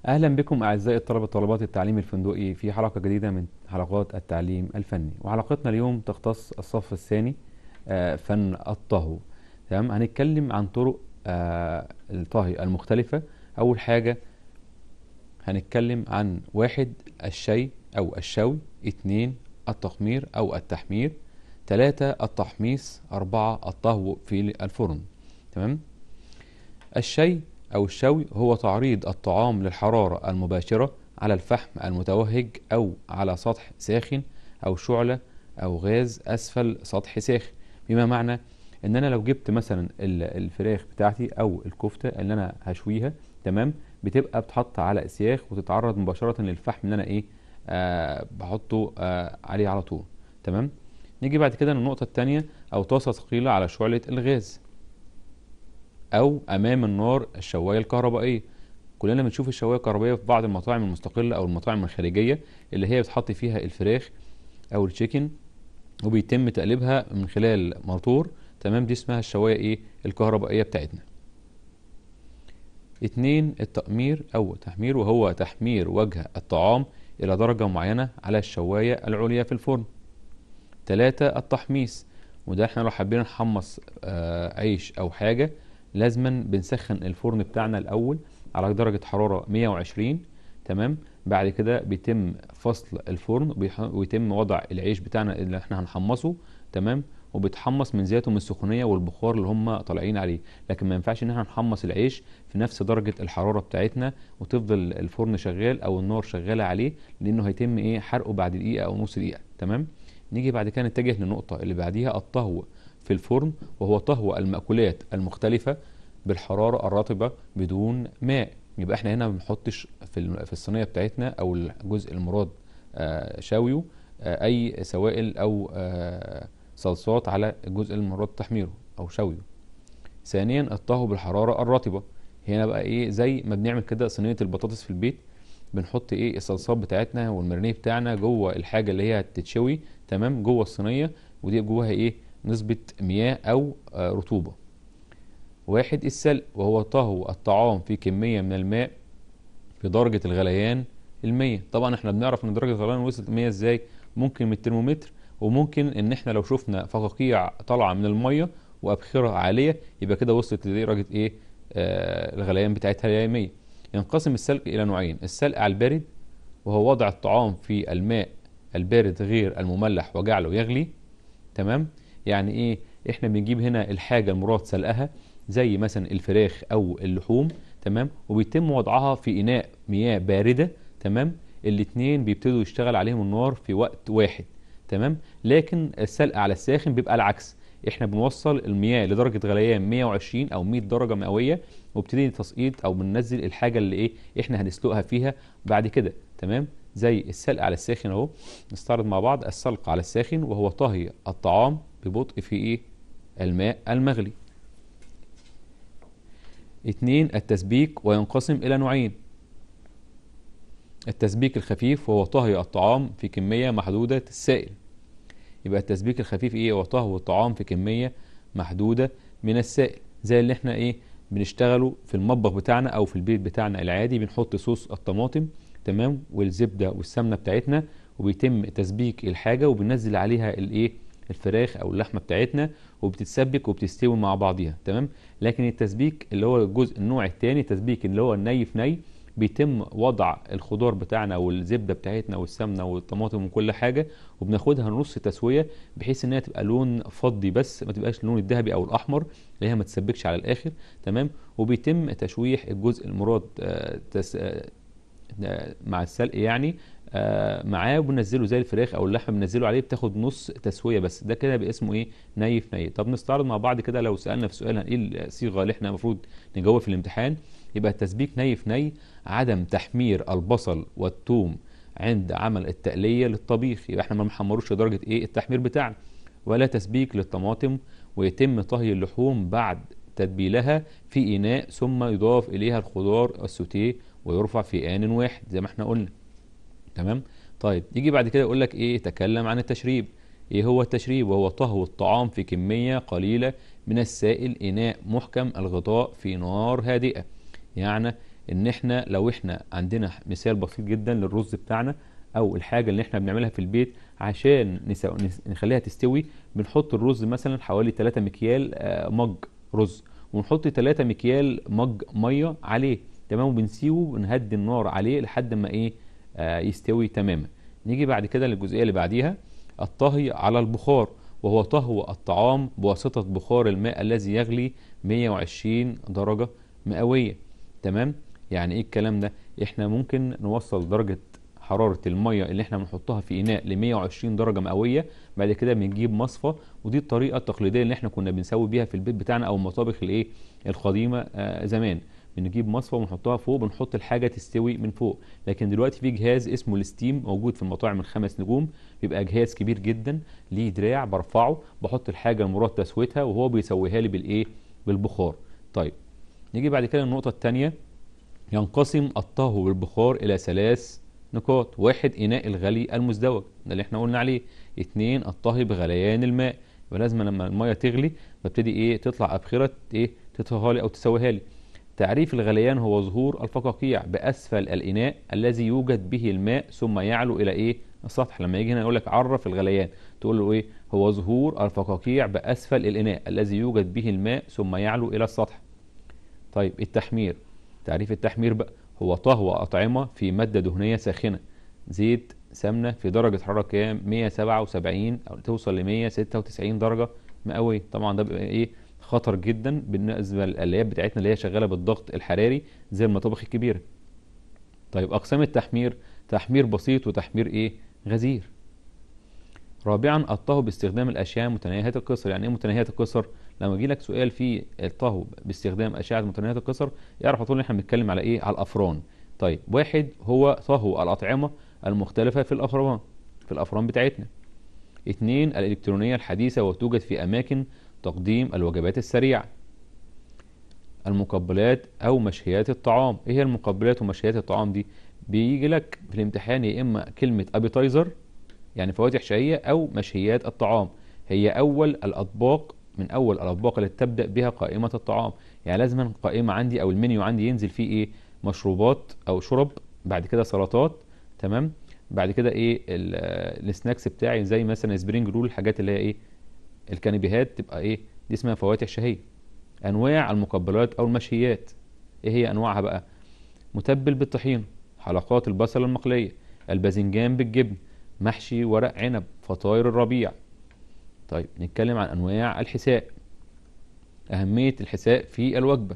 أهلا بكم أعزائي الطلبة طلبات التعليم الفندقي في حلقة جديدة من حلقات التعليم الفني وحلقتنا اليوم تختص الصف الثاني آه، فن الطهو تمام هنتكلم عن طرق آه، الطهي المختلفة أول حاجة هنتكلم عن واحد الشي أو الشوي اتنين التخمير أو التحمير تلاتة التحميص أربعة الطهو في الفرن تمام الشي أو الشوي هو تعريض الطعام للحرارة المباشرة على الفحم المتوهج أو على سطح ساخن أو شعلة أو غاز أسفل سطح ساخن بما معنى إن أنا لو جبت مثلا ال- الفراخ بتاعتي أو الكفتة اللي أنا هشويها تمام بتبقى بتحط على أسياخ وتتعرض مباشرة للفحم اللي أنا إيه آه بحطه آه عليه على طول تمام نيجي بعد كده للنقطة التانية أو طاسة ثقيلة على شعلة الغاز او امام النار الشوايه الكهربائيه كلنا بنشوف الشوايه الكهربائيه في بعض المطاعم المستقله او المطاعم الخارجيه اللي هي بتحط فيها الفراخ او التشيكن وبيتم تقليبها من خلال موتور تمام دي اسمها الشوايه ايه الكهربائيه بتاعتنا اتنين التأمير أو تحمير وهو تحمير وجه الطعام إلى درجة معينة على الشواية العليا في الفرن تلاتة التحميص وده احنا لو حابين نحمص آه عيش أو حاجة لازما بنسخن الفرن بتاعنا الأول على درجة حرارة 120 تمام بعد كده بيتم فصل الفرن وبيح- ويتم وضع العيش بتاعنا اللي احنا هنحمصه تمام وبيتحمص من ذاته من السخونيه والبخار اللي هم طالعين عليه لكن ما ينفعش ان احنا نحمص العيش في نفس درجه الحراره بتاعتنا وتفضل الفرن شغال او النار شغاله عليه لانه هيتم ايه حرقه بعد دقيقه او نص دقيقه تمام نيجي بعد كده نتجه للنقطه اللي بعديها الطهو في الفرن وهو طهو المأكولات المختلفة بالحرارة الرطبة بدون ماء يبقى احنا هنا ما بنحطش في الم- في الصينية بتاعتنا او الجزء المراد آه، شويه آه، اي سوائل او آه، صلصات على الجزء المراد تحميره او شويه ثانيا الطهو بالحرارة الرطبة هنا بقى ايه زي ما بنعمل كده صينية البطاطس في البيت بنحط ايه الصلصات بتاعتنا والمرنيه بتاعنا جوه الحاجة اللي هي هتتشوي تمام جوه الصينية ودي جواها ايه نسبة مياه او آه، رطوبة واحد السلق وهو طهو الطعام في كمية من الماء في درجة الغليان المية طبعا احنا بنعرف ان درجة الغليان وصلت المية ازاي ممكن من الترمومتر وممكن ان احنا لو شفنا فقاقيع طالعة من المية وابخرة عالية يبقى كده وصلت لدرجة ايه آه الغليان بتاعتها هي 100 ينقسم السلق الى نوعين السلق على البارد وهو وضع الطعام في الماء البارد غير المملح وجعله يغلي تمام يعني ايه احنا بنجيب هنا الحاجة المراد سلقها زي مثلا الفراخ او اللحوم تمام وبيتم وضعها في اناء مياه باردة تمام الاتنين بيبتدوا يشتغل عليهم النار في وقت واحد تمام لكن السلق على الساخن بيبقى العكس احنا بنوصل المياه لدرجة غليان 120 او 100 درجة مئوية وابتدي تسقيط او بننزل الحاجة اللي ايه احنا هنسلقها فيها بعد كده تمام زي السلق على الساخن اهو نستعرض مع بعض السلق على الساخن وهو طهي الطعام ببطء في ايه الماء المغلي اتنين التسبيك وينقسم الى نوعين التسبيك الخفيف وهو طهي الطعام في كمية محدودة السائل يبقى التسبيك الخفيف ايه هو طهو الطعام في كمية محدودة من السائل زي اللي احنا ايه بنشتغله في المطبخ بتاعنا او في البيت بتاعنا العادي بنحط صوص الطماطم تمام والزبدة والسمنة بتاعتنا وبيتم تسبيك الحاجة وبننزل عليها الايه الفراخ او اللحمة بتاعتنا وبتتسبك وبتستوي مع بعضيها تمام لكن التسبيك اللي هو الجزء النوع الثاني التسبيك اللي هو الني في ني بيتم وضع الخضار بتاعنا والزبده بتاعتنا والسمنه والطماطم وكل حاجه وبناخدها نص تسويه بحيث انها تبقى لون فضي بس ما تبقاش اللون الذهبي او الاحمر اللي هي ما تسبكش على الاخر تمام وبيتم تشويح الجزء المراد آه، تس... آه، آه، مع السلق يعني آه، معاه وبننزله زي الفراخ او اللحمه بننزله عليه بتاخد نص تسويه بس ده كده بيبقى اسمه ايه ني في ني طب نستعرض مع بعض كده لو سالنا في سؤال ايه الصيغه اللي احنا المفروض نجاوب في الامتحان يبقى التسبيك ني في ني عدم تحمير البصل والثوم عند عمل التقليه للطبيخ يبقى احنا ما نحمروش لدرجه ايه التحمير بتاعنا ولا تسبيك للطماطم ويتم طهي اللحوم بعد تتبيلها في اناء ثم يضاف اليها الخضار السوتيه ويرفع في آن واحد زي ما احنا قلنا تمام طيب يجي بعد كده يقول لك ايه تكلم عن التشريب ايه هو التشريب وهو طهو الطعام في كمية قليلة من السائل إناء محكم الغطاء في نار هادئة يعني ان احنا لو احنا عندنا مثال بسيط جدا للرز بتاعنا او الحاجه اللي احنا بنعملها في البيت عشان نسو... نس- نخليها تستوي بنحط الرز مثلا حوالي 3 مكيال آه، مج رز ونحط 3 مكيال مج ميه عليه تمام وبنسيبه ونهدي النار عليه لحد ما ايه آه، يستوي تماما نيجي بعد كده للجزئيه اللي بعديها الطهي على البخار وهو طهو الطعام بواسطه بخار الماء الذي يغلي 120 درجه مئويه تمام يعني ايه الكلام ده احنا ممكن نوصل درجه حراره الميه اللي احنا بنحطها في اناء ل 120 درجه مئويه بعد كده بنجيب مصفى ودي الطريقه التقليديه اللي احنا كنا بنسوي بيها في البيت بتاعنا او المطابخ الايه القديمه آه زمان بنجيب مصفى ونحطها فوق بنحط الحاجه تستوي من فوق لكن دلوقتي في جهاز اسمه الستيم موجود في المطاعم الخمس نجوم بيبقى جهاز كبير جدا ليه دراع برفعه بحط الحاجه المراد تسويتها وهو بيسويها لي بالايه بالبخار طيب نيجي بعد كده النقطه الثانيه ينقسم الطهو بالبخار الى ثلاث نقاط واحد اناء الغلي المزدوج ده اللي احنا قلنا عليه اتنين الطهي بغليان الماء يبقى لازم لما الميه تغلي ببتدي ايه تطلع ابخره ايه تطهيها لي او تسويها لي تعريف الغليان هو ظهور الفقاقيع باسفل الاناء الذي يوجد به الماء ثم يعلو الى ايه السطح لما يجي هنا يقول لك عرف الغليان تقول له ايه هو ظهور الفقاقيع باسفل الاناء الذي يوجد به الماء ثم يعلو الى السطح طيب التحمير تعريف التحمير بقى هو طهو أطعمة في مادة دهنية ساخنة زيت سمنة في درجة حرارة كام 177 أو توصل ل 196 درجة مئوية طبعا ده بيبقى إيه خطر جدا بالنسبة للآليات بتاعتنا اللي هي شغالة بالضغط الحراري زي المطابخ الكبيرة طيب أقسام التحمير تحمير بسيط وتحمير إيه غزير رابعا الطهو باستخدام الاشياء متناهيه القصر يعني ايه متناهيه القصر لما يجي لك سؤال في الطهو باستخدام اشعه متناهيه القصر يعرف على طول ان احنا بنتكلم على ايه على الافران طيب واحد هو طهو الاطعمه المختلفه في الافران في الافران بتاعتنا اتنين الالكترونيه الحديثه وتوجد في اماكن تقديم الوجبات السريعه المقبلات او مشهيات الطعام ايه هي المقبلات ومشهيات الطعام دي بيجي لك في الامتحان يا اما كلمه ابيتايزر يعني فواتح شهية أو مشهيات الطعام هي أول الأطباق من أول الأطباق التي تبدأ بها قائمة الطعام يعني لازم القائمة عندي أو المنيو عندي ينزل فيه إيه مشروبات أو شرب بعد كده سلطات تمام بعد كده إيه ال- السناكس بتاعي زي مثلا سبرينج رول الحاجات اللي هي إيه الكانيبيهات تبقى إيه دي اسمها فواتح شهية أنواع المقبلات أو المشهيات إيه هي أنواعها بقى متبل بالطحين حلقات البصل المقلية الباذنجان بالجبن محشي ورق عنب فطاير الربيع طيب نتكلم عن انواع الحساء اهميه الحساء في الوجبه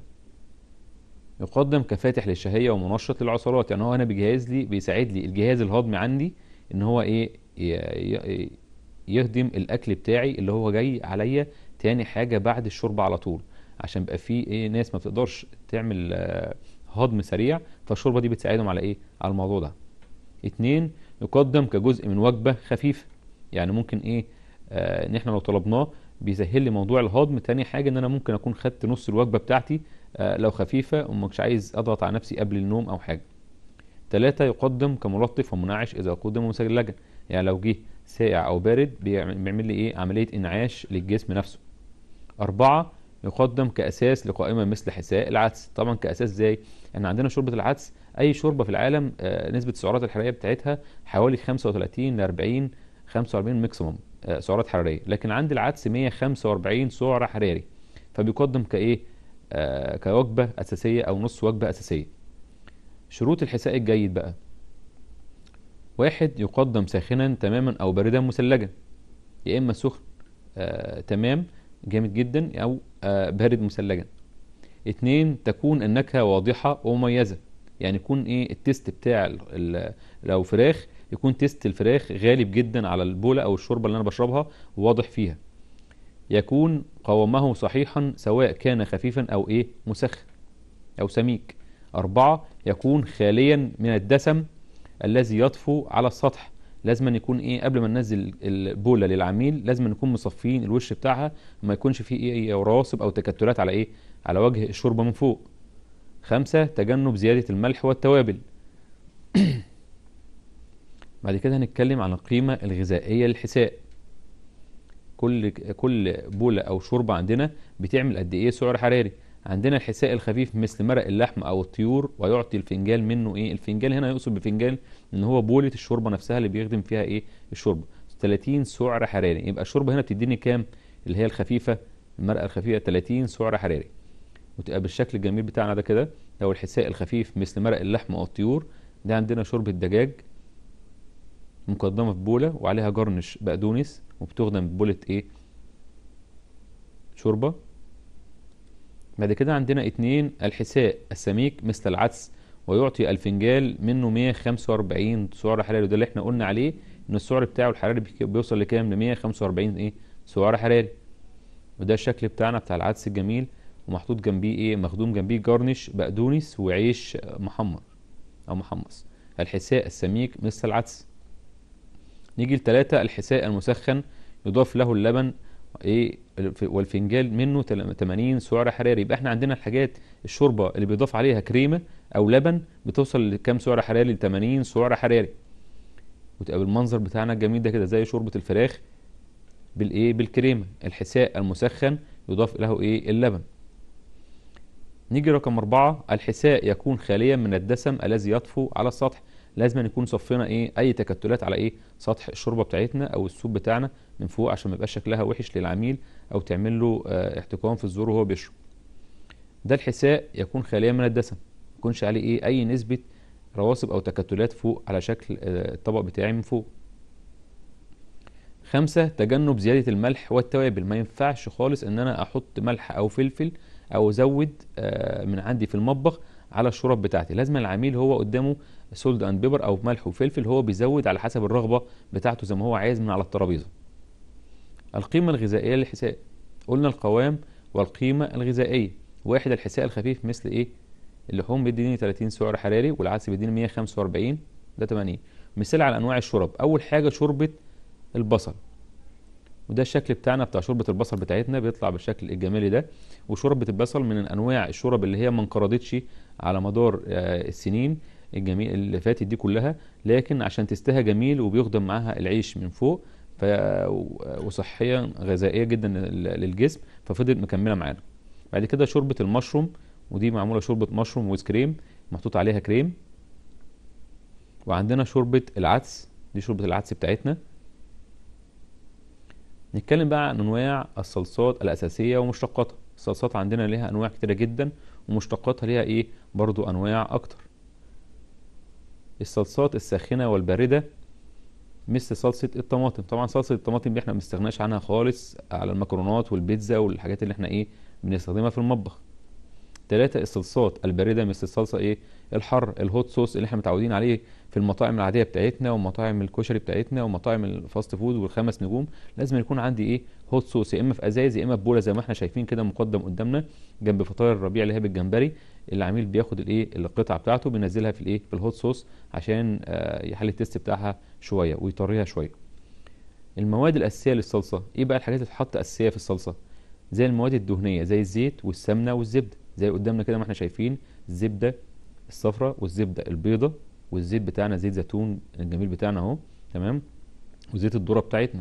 يقدم كفاتح للشهيه ومنشط للعصارات يعني هو هنا بيجهز لي بيساعد لي الجهاز الهضمي عندي ان هو ايه ي- ي- يهضم الاكل بتاعي اللي هو جاي عليا تاني حاجه بعد الشرب على طول عشان بقى في ايه ناس ما بتقدرش تعمل آه، هضم سريع فالشوربه دي بتساعدهم على ايه على الموضوع ده اتنين يقدم كجزء من وجبة خفيفة يعني ممكن ايه آه ان احنا لو طلبناه بيسهل لي موضوع الهضم تاني حاجة ان انا ممكن اكون خدت نص الوجبة بتاعتي آه لو خفيفة ومش عايز اضغط على نفسي قبل النوم او حاجة تلاتة يقدم كملطف ومنعش اذا قدم مثلجا يعني لو جه ساقع او بارد بيعمل بيعمل لي ايه عملية انعاش للجسم نفسه أربعة يقدم كأساس لقائمة مثل حساء العدس طبعا كأساس ازاي احنا عندنا شوربة العدس أي شوربة في العالم آه، نسبة السعرات الحرارية بتاعتها حوالي 35 ل 40 45 ماكسيموم آه، سعرات حرارية لكن عند العدس 145 سعر حراري فبيقدم كإيه آه، كوجبة أساسية أو نص وجبة أساسية شروط الحساء الجيد بقى واحد يقدم ساخنا تماما أو باردا مثلجا يا إما سخن آه، تمام جامد جدا أو آه، بارد مثلجا اتنين تكون النكهة واضحة ومميزة يعني يكون ايه التيست بتاع ال- ال- لو فراخ يكون تيست الفراخ غالب جدا على البولة او الشوربة اللي انا بشربها واضح فيها يكون قوامه صحيحا سواء كان خفيفا او ايه مسخن او سميك اربعة يكون خاليا من الدسم الذي يطفو على السطح لازم أن يكون ايه قبل ما ننزل البوله للعميل لازم أن نكون مصفين الوش بتاعها وما يكونش فيه ايه إيه رواسب او تكتلات على ايه على وجه الشوربه من فوق خمسة تجنب زيادة الملح والتوابل بعد كده هنتكلم عن القيمة الغذائية للحساء كل كل بولة أو شوربة عندنا بتعمل قد إيه سعر حراري عندنا الحساء الخفيف مثل مرق اللحم او الطيور ويعطي الفنجان منه ايه الفنجان هنا يقصد بفنجان ان هو بولة الشوربه نفسها اللي بيخدم فيها ايه الشوربه 30 سعر حراري يبقى الشوربه هنا بتديني كام اللي هي الخفيفه المرقه الخفيفه 30 سعر حراري وتبقى بالشكل الجميل بتاعنا ده كده لو الحساء الخفيف مثل مرق اللحم او الطيور ده عندنا شوربه دجاج مقدمه في بوله وعليها جرنش بقدونس وبتخدم ببوله ايه شوربه بعد كده عندنا اتنين الحساء السميك مثل العدس ويعطي الفنجال منه 145 سعر حراري وده اللي احنا قلنا عليه ان السعر بتاعه الحراري بيك- بيوصل لكام ل 145 ايه سعر حراري وده الشكل بتاعنا بتاع العدس الجميل ومحطوط جنبيه ايه مخدوم جنبيه جرنش بقدونس وعيش محمر او محمص الحساء السميك مثل العدس نيجي لتلاتة الحساء المسخن يضاف له اللبن ايه الف- والفنجان منه تل- 80 سعر حراري يبقى احنا عندنا الحاجات الشوربه اللي بيضاف عليها كريمه او لبن بتوصل لكام سعر حراري ل 80 سعر حراري وتبقى بالمنظر بتاعنا الجميل ده كده زي شوربه الفراخ بالايه بالكريمه الحساء المسخن يضاف له ايه اللبن نيجي رقم أربعة الحساء يكون خاليا من الدسم الذي يطفو على السطح لازم يكون صفينا ايه اي تكتلات على ايه سطح الشوربه بتاعتنا او السوب بتاعنا من فوق عشان ما يبقاش شكلها وحش للعميل او تعمل له آه، احتقان في الزور وهو بيشرب ده الحساء يكون خاليا من الدسم ما يكونش عليه ايه اي نسبه رواسب او تكتلات فوق على شكل آه، الطبق بتاعي من فوق خمسة تجنب زيادة الملح والتوابل ما ينفعش خالص ان انا احط ملح او فلفل او ازود آه، من عندي في المطبخ على الشرب بتاعتي لازم العميل هو قدامه سولد اند بيبر او ملح وفلفل هو بيزود على حسب الرغبة بتاعته زي ما هو عايز من على الترابيزة القيمة الغذائية للحساء قلنا القوام والقيمة الغذائية واحد الحساء الخفيف مثل ايه اللحوم بيديني 30 سعر حراري والعدس بيديني 145 ده 80 مثال على انواع الشرب اول حاجة شوربة البصل وده الشكل بتاعنا بتاع شوربة البصل بتاعتنا بيطلع بالشكل الجمالي ده وشوربة البصل من انواع الشورب اللي هي ما انقرضتش على مدار آه، السنين الجميل اللي فاتت دي كلها لكن عشان تستها جميل وبيخدم معاها العيش من فوق ف... وصحيا غذائيه جدا لل- للجسم ففضلت مكمله معانا بعد كده شوربه المشروم ودي معموله شوربه مشروم ويز كريم محطوط عليها كريم وعندنا شوربه العدس دي شوربه العدس بتاعتنا نتكلم بقى عن انواع الصلصات الاساسيه ومشتقاتها الصلصات عندنا ليها انواع كتيره جدا ومشتقاتها ليها ايه برضو انواع اكتر الصلصات الساخنه والبارده مثل صلصه الطماطم طبعا صلصه الطماطم دي احنا ما بنستغناش عنها خالص على المكرونات والبيتزا والحاجات اللي احنا ايه بنستخدمها في المطبخ ثلاثة الصلصات الباردة مثل الصلصة ايه الحر الهوت صوص اللي احنا متعودين عليه في المطاعم العادية بتاعتنا ومطاعم الكشري بتاعتنا ومطاعم الفاست فود والخمس نجوم لازم يكون عندي ايه هوت صوص يا اما في ازايز يا اما في بوله زي ما احنا شايفين كده مقدم قدامنا جنب فطاير الربيع اللي هي بالجمبري العميل بياخد الايه القطعه بتاعته بينزلها في الايه في الهوت صوص عشان آه، يحل التيست بتاعها شويه ويطريها شويه المواد الاساسيه للصلصه ايه بقى الحاجات اللي تتحط اساسيه في الصلصه زي المواد الدهنيه زي الزيت والسمنه والزبده زي قدامنا كده ما احنا شايفين الزبده الصفراء والزبده البيضه والزيت بتاعنا زيت زيتون الجميل بتاعنا اهو تمام وزيت الذره بتاعتنا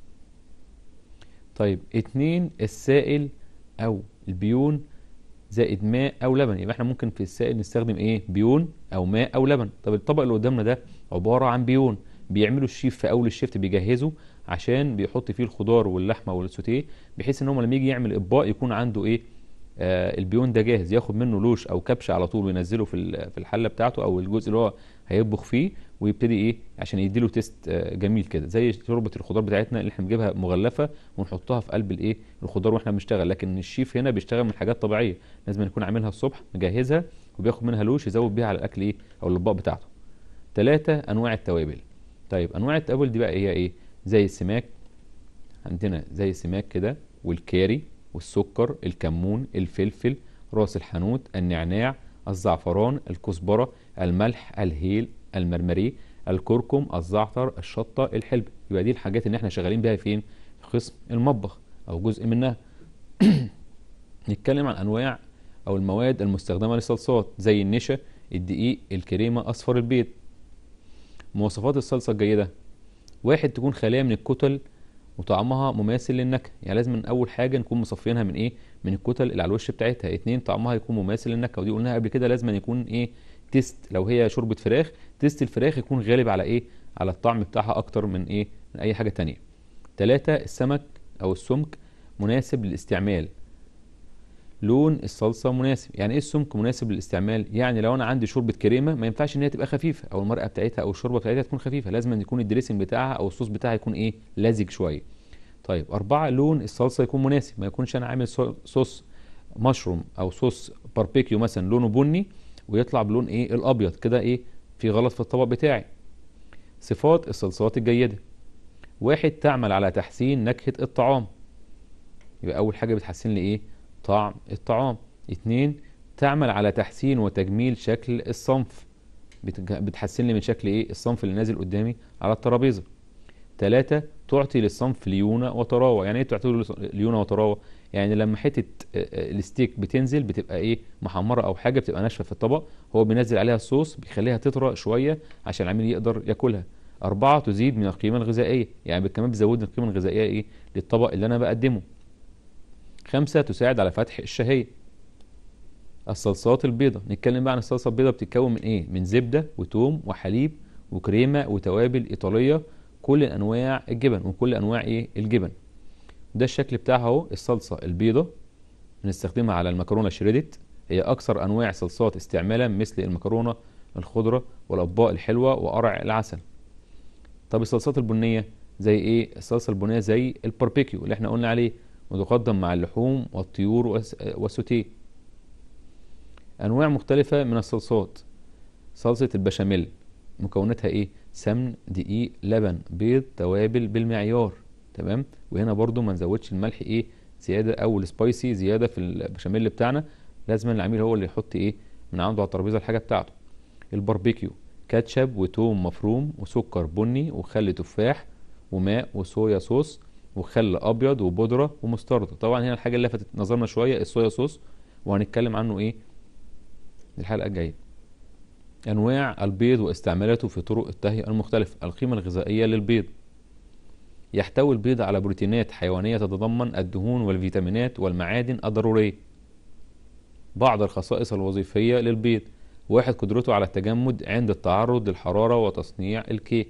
طيب اتنين السائل او البيون زائد ماء او لبن يبقى احنا ممكن في السائل نستخدم ايه بيون او ماء او لبن طب الطبق اللي قدامنا ده عباره عن بيون بيعملوا الشيف في اول الشيفت بيجهزه عشان بيحط فيه الخضار واللحمه والسوتيه بحيث ان هو لما يجي يعمل اطباق يكون عنده ايه آه البيون ده جاهز ياخد منه لوش او كبش على طول وينزله في ال- في الحله بتاعته او الجزء اللي هو هيطبخ فيه ويبتدي ايه عشان يديله تيست آه جميل كده زي شوربه الخضار بتاعتنا اللي احنا بنجيبها مغلفه ونحطها في قلب الايه الخضار واحنا بنشتغل لكن الشيف هنا بيشتغل من حاجات طبيعيه لازم يكون عاملها الصبح مجهزها وبياخد منها لوش يزود بيها على الاكل ايه او الاطباق بتاعته ثلاثة انواع التوابل طيب انواع التوابل دي بقى هي ايه زي السماك عندنا زي السماك كده والكاري والسكر الكمون الفلفل راس الحانوت النعناع الزعفران الكزبرة الملح الهيل المرمري الكركم الزعتر الشطة الحلبة يبقى دي الحاجات اللي احنا شغالين بيها فين في قسم المطبخ او جزء منها نتكلم عن انواع او المواد المستخدمة للصلصات زي النشا الدقيق الكريمة اصفر البيض مواصفات الصلصة الجيدة واحد تكون خالية من الكتل وطعمها مماثل للنكهه يعني لازم من اول حاجه نكون مصفينها من ايه من الكتل اللي على الوش بتاعتها اتنين طعمها يكون مماثل للنكهه ودي قلناها قبل كده لازم يكون ايه تيست لو هي شوربه فراخ تيست الفراخ يكون غالب على ايه على الطعم بتاعها اكتر من ايه من اي حاجه تانية تلاتة السمك او السمك مناسب للاستعمال لون الصلصه مناسب يعني ايه السمك مناسب للاستعمال يعني لو انا عندي شوربه كريمه ما ينفعش ان هي تبقى خفيفه او المرقه بتاعتها او الشوربه بتاعتها تكون خفيفه لازم أن يكون الدريسنج بتاعها او الصوص بتاعها يكون ايه لازج شويه طيب أربعة لون الصلصة يكون مناسب ما يكونش أنا عامل صو- صوص مشروم أو صوص باربيكيو مثلا لونه بني ويطلع بلون إيه الأبيض كده إيه في غلط في الطبق بتاعي صفات الصلصات الجيدة واحد تعمل على تحسين نكهة الطعام يبقى أول حاجة بتحسن لي إيه طعم الطعام اتنين تعمل على تحسين وتجميل شكل الصنف بتج- بتحسن لي من شكل إيه الصنف اللي نازل قدامي على الترابيزة ثلاثة تعطي للصنف ليونة وطراوة يعني ايه تعطي له ليونة وطراوة يعني لما حتة آه، آه، الستيك بتنزل بتبقى ايه محمرة او حاجة بتبقى ناشفة في الطبق هو بينزل عليها الصوص بيخليها تطرى شوية عشان العميل يقدر ياكلها أربعة تزيد من القيمة الغذائية يعني كمان بتزود من القيمة الغذائية ايه للطبق اللي أنا بقدمه خمسة تساعد على فتح الشهية الصلصات البيضة نتكلم بقى عن الصلصة البيضة بتتكون من ايه من زبدة وتوم وحليب وكريمة وتوابل إيطالية كل انواع الجبن وكل انواع ايه الجبن ده الشكل بتاعها اهو الصلصه البيضه بنستخدمها على المكرونه شريدت هي اكثر انواع الصلصات استعمالا مثل المكرونه الخضره والاطباق الحلوه وقرع العسل طب الصلصات البنيه زي ايه الصلصه البنيه زي الباربيكيو اللي احنا قلنا عليه وتقدم مع اللحوم والطيور والس- والسوتيه انواع مختلفه من الصلصات صلصه البشاميل مكوناتها ايه سمن دقيق لبن بيض توابل بالمعيار تمام وهنا برضو ما نزودش الملح ايه زياده او السبايسي زياده في البشاميل بتاعنا لازم العميل هو اللي يحط ايه من عنده على الترابيزه الحاجه بتاعته الباربيكيو كاتشب وتوم مفروم وسكر بني وخل تفاح وماء وصويا صوص وخل ابيض وبودره ومستردة طبعا هنا الحاجه اللي لفتت نظرنا شويه الصويا صوص وهنتكلم عنه ايه الحلقه الجايه أنواع البيض واستعمالاته في طرق التهيئة المختلفة القيمة الغذائية للبيض يحتوي البيض على بروتينات حيوانية تتضمن الدهون والفيتامينات والمعادن الضرورية بعض الخصائص الوظيفية للبيض واحد قدرته على التجمد عند التعرض للحرارة وتصنيع الكيك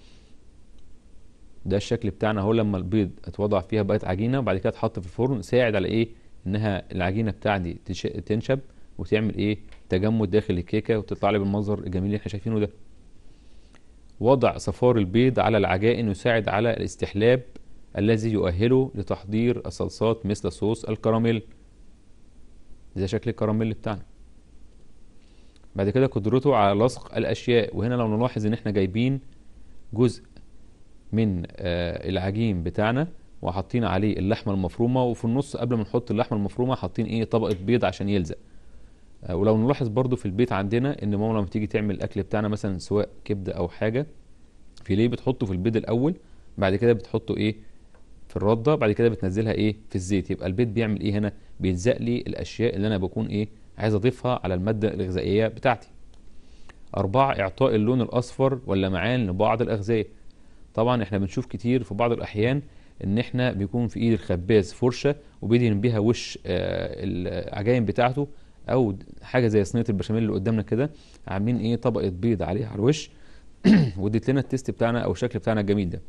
ده الشكل بتاعنا اهو لما البيض اتوضع فيها بقت عجينة وبعد كده اتحط في الفرن ساعد على ايه انها العجينة بتاعتي تش- تنشب وتعمل ايه تجمد داخل الكيكه وتطلع لي بالمنظر الجميل اللي احنا شايفينه ده وضع صفار البيض على العجائن يساعد على الاستحلاب الذي يؤهله لتحضير الصلصات مثل صوص الكراميل زي شكل الكراميل بتاعنا بعد كده قدرته على لصق الاشياء وهنا لو نلاحظ ان احنا جايبين جزء من آه، العجين بتاعنا وحاطين عليه اللحمه المفرومه وفي النص قبل ما نحط اللحمه المفرومه حاطين ايه طبقه بيض عشان يلزق آه، ولو نلاحظ برضو في البيت عندنا ان ماما لما تيجي تعمل الاكل بتاعنا مثلا سواء كبده او حاجه في ليه بتحطه في البيض الاول بعد كده بتحطه ايه في الرده بعد كده بتنزلها ايه في الزيت يبقى البيض بيعمل ايه هنا بيلزق لي الاشياء اللي انا بكون ايه عايز اضيفها على الماده الغذائيه بتاعتي أربعة إعطاء اللون الأصفر واللمعان لبعض الأغذية طبعا احنا بنشوف كتير في بعض الأحيان إن احنا بيكون في إيد الخباز فرشة وبيدهن بيها وش آه، العجائن بتاعته أو حاجة زي صينية البشاميل اللي قدامنا كده عاملين إيه طبقة بيض عليها على الوش واديت لنا التيست بتاعنا أو الشكل بتاعنا الجميل ده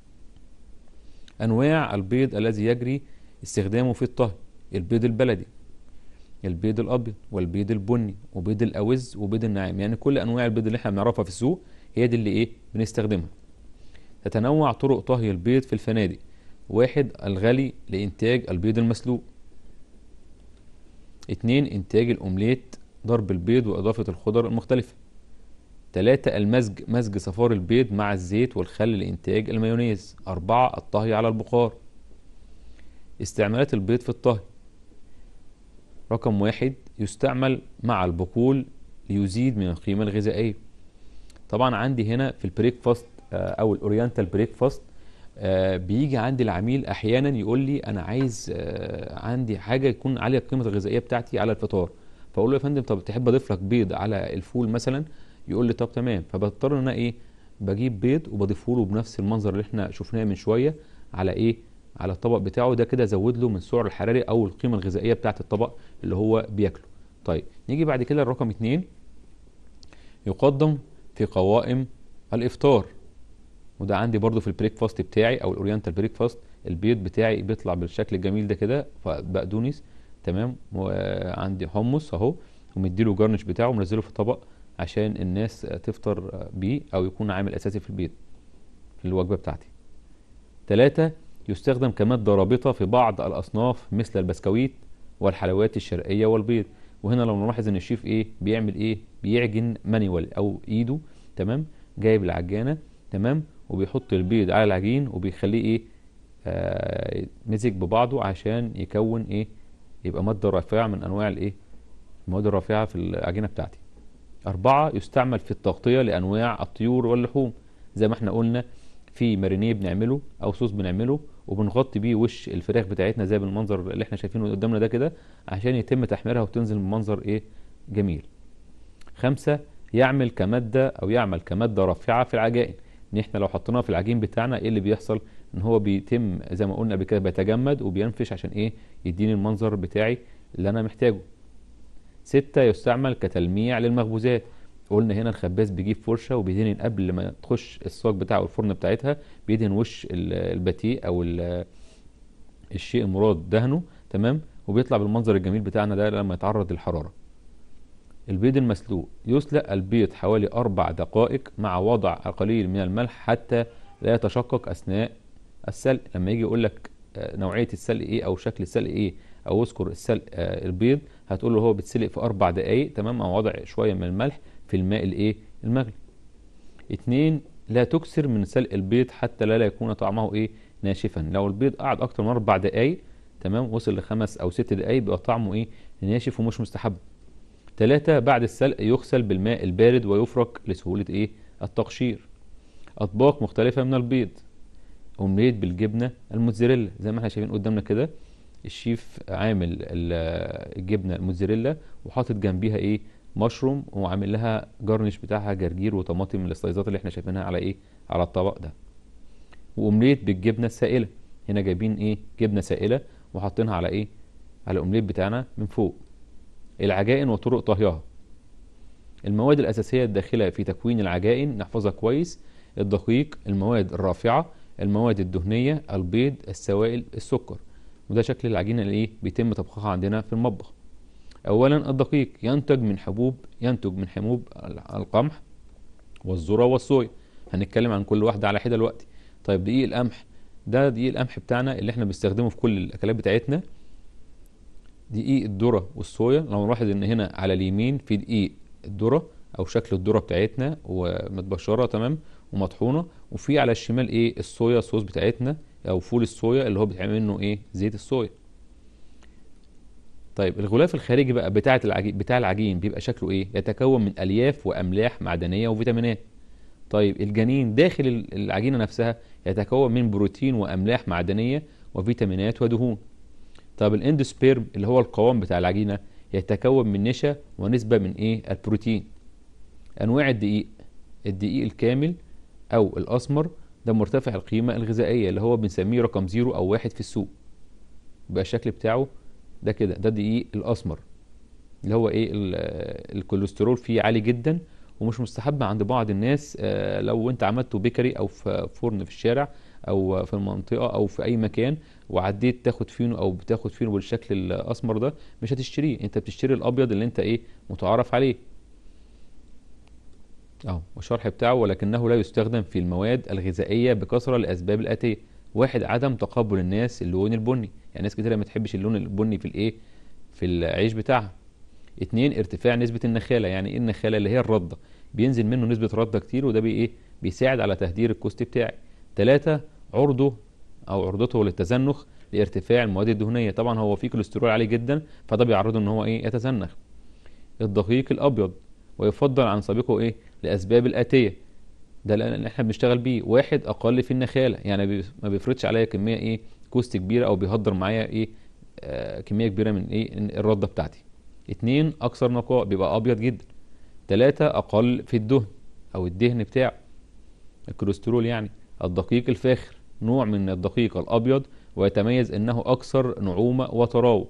أنواع البيض الذي يجري استخدامه في الطهي البيض البلدي البيض الابيض والبيض البني وبيض الاوز وبيض الناعم يعني كل انواع البيض اللي احنا بنعرفها في السوق هي دي اللي ايه بنستخدمها تتنوع طرق طهي البيض في الفنادق واحد الغلي لإنتاج البيض المسلوق اتنين إنتاج الأومليت ضرب البيض وإضافة الخضر المختلفة تلاتة المزج مزج صفار البيض مع الزيت والخل لإنتاج المايونيز أربعة الطهي على البخار استعمالات البيض في الطهي رقم واحد يستعمل مع البقول ليزيد من القيمة الغذائية طبعا عندي هنا في البريك فاست او الاورينتال بريك فاست بيجي عندي العميل احيانا يقول لي انا عايز آه، عندي حاجه يكون عاليه القيمه الغذائيه بتاعتي على الفطار فاقول له يا فندم طب تحب اضيف لك بيض على الفول مثلا يقول لي طب تمام فبضطر ان انا ايه بجيب بيض وبضيفه له بنفس المنظر اللي احنا شفناه من شويه على ايه على الطبق بتاعه ده كده زود له من السعر الحراري او القيمه الغذائيه بتاعه الطبق اللي هو بياكله طيب نيجي بعد كده الرقم اتنين يقدم في قوائم الافطار وده عندي برضو في البريك فاست بتاعي او الاورينتال بريك فاست البيض بتاعي بيطلع بالشكل الجميل ده كده بقدونس تمام وعندي حمص اهو ومديله جارنش بتاعه ومنزله في طبق عشان الناس تفطر بيه او يكون عامل اساسي في البيت في الوجبه بتاعتي ثلاثة يستخدم كمادة رابطة في بعض الأصناف مثل البسكويت والحلويات الشرقية والبيض وهنا لو نلاحظ ان الشيف ايه بيعمل ايه بيعجن مانيوال او ايده تمام جايب العجانة تمام وبيحط البيض على العجين وبيخليه ايه آه مزج ببعضه عشان يكون ايه يبقى مادة رافعة من انواع الايه المواد الرافعة في العجينة بتاعتي أربعة يستعمل في التغطية لأنواع الطيور واللحوم زي ما احنا قلنا في مارينيه بنعمله أو صوص بنعمله وبنغطي بيه وش الفراخ بتاعتنا زي بالمنظر اللي احنا شايفينه قدامنا ده كده عشان يتم تحميرها وتنزل بمنظر ايه جميل خمسة يعمل كمادة أو يعمل كمادة رافعة في العجائن ان احنا لو حطيناها في العجين بتاعنا ايه اللي بيحصل ان هو بيتم زي ما قلنا قبل كده بيتجمد وبينفش عشان ايه يديني المنظر بتاعي اللي انا محتاجه ستة يستعمل كتلميع للمخبوزات قلنا هنا الخباز بيجيب فرشة وبيدهن قبل ما تخش الصاج بتاعه الفرن بتاعتها بيدهن وش الباتيه او الشيء المراد دهنه تمام وبيطلع بالمنظر الجميل بتاعنا ده لما يتعرض للحرارة البيض المسلوق يسلق البيض حوالي أربع دقائق مع وضع القليل من الملح حتى لا يتشقق أثناء السلق لما يجي يقول لك نوعية السلق إيه أو شكل السلق إيه أو اذكر السلق البيض هتقول له هو بيتسلق في أربع دقائق تمام مع وضع شوية من الملح في الماء الإيه المغلي اتنين لا تكسر من سلق البيض حتى لا, لا يكون طعمه إيه ناشفا لو البيض قعد أكتر من أربع دقائق تمام وصل لخمس أو ست دقائق بيبقى طعمه إيه ناشف ومش مستحب ثلاثة بعد السلق يغسل بالماء البارد ويفرك لسهولة ايه التقشير اطباق مختلفة من البيض اومليت بالجبنة الموتزاريلا زي ما احنا شايفين قدامنا كده الشيف عامل الجبنة الموتزاريلا وحاطط جنبيها ايه مشروم وعامل لها جرنش بتاعها جرجير وطماطم من السلايزات اللي احنا شايفينها على ايه على الطبق ده واومليت بالجبنة السائلة هنا جايبين ايه جبنة سائلة وحاطينها على ايه على الاومليت بتاعنا من فوق العجائن وطرق طهيها المواد الأساسية الداخلة في تكوين العجائن نحفظها كويس الدقيق المواد الرافعة المواد الدهنية البيض السوائل السكر وده شكل العجينة اللي ايه بيتم طبخها عندنا في المطبخ أولا الدقيق ينتج من حبوب ينتج من حبوب القمح والذرة والصويا هنتكلم عن كل واحدة على حدة دلوقتي طيب دقيق القمح ده دقيق القمح بتاعنا اللي احنا بنستخدمه في كل الأكلات بتاعتنا دقيق الذره والصويا لو نلاحظ ان هنا على اليمين في دقيق الذره او شكل الذره بتاعتنا ومتبشره تمام ومطحونه وفي على الشمال ايه الصويا صوص بتاعتنا او فول الصويا اللي هو بيتعمل منه ايه زيت الصويا طيب الغلاف الخارجي بقى بتاعه العجين بتاع العجين بيبقى شكله ايه يتكون من الياف واملاح معدنيه وفيتامينات طيب الجنين داخل العجينه نفسها يتكون من بروتين واملاح معدنيه وفيتامينات ودهون طب الاندوسبيرم اللي هو القوام بتاع العجينه يتكون من نشا ونسبه من ايه البروتين انواع الدقيق الدقيق الكامل او الاسمر ده مرتفع القيمه الغذائيه اللي هو بنسميه رقم زيرو او واحد في السوق يبقى الشكل بتاعه ده كده ده الدقيق الاسمر اللي هو ايه الكوليسترول فيه عالي جدا ومش مستحب عند بعض الناس لو انت عملته بيكري او في فرن في الشارع او في المنطقه او في اي مكان وعديت تاخد فينو او بتاخد فينو بالشكل الاسمر ده مش هتشتريه انت بتشتري الابيض اللي انت ايه متعارف عليه اهو والشرح بتاعه ولكنه لا يستخدم في المواد الغذائيه بكثره لاسباب الاتيه واحد عدم تقبل الناس اللون البني يعني ناس كتير ما تحبش اللون البني في الايه في العيش بتاعها اتنين ارتفاع نسبة النخالة يعني ايه النخالة اللي هي الردة بينزل منه نسبة ردة كتير وده بي ايه بيساعد على تهدير الكوست بتاعي تلاتة عرضه او عرضته للتزنخ لارتفاع المواد الدهنية طبعا هو فيه كوليسترول عالي جدا فده بيعرضه ان هو ايه يتزنخ الدقيق الابيض ويفضل عن سابقه ايه لاسباب الاتية ده اللي احنا بنشتغل بيه واحد اقل في النخالة يعني ما بيفرضش عليا كمية ايه كوست كبيرة او بيهدر معايا ايه آه كمية كبيرة من ايه الردة بتاعتي اتنين اكثر نقاء بيبقى ابيض جدا تلاتة اقل في الدهن او الدهن بتاعه الكوليسترول يعني الدقيق الفاخر نوع من الدقيق الأبيض ويتميز أنه أكثر نعومة وطراوة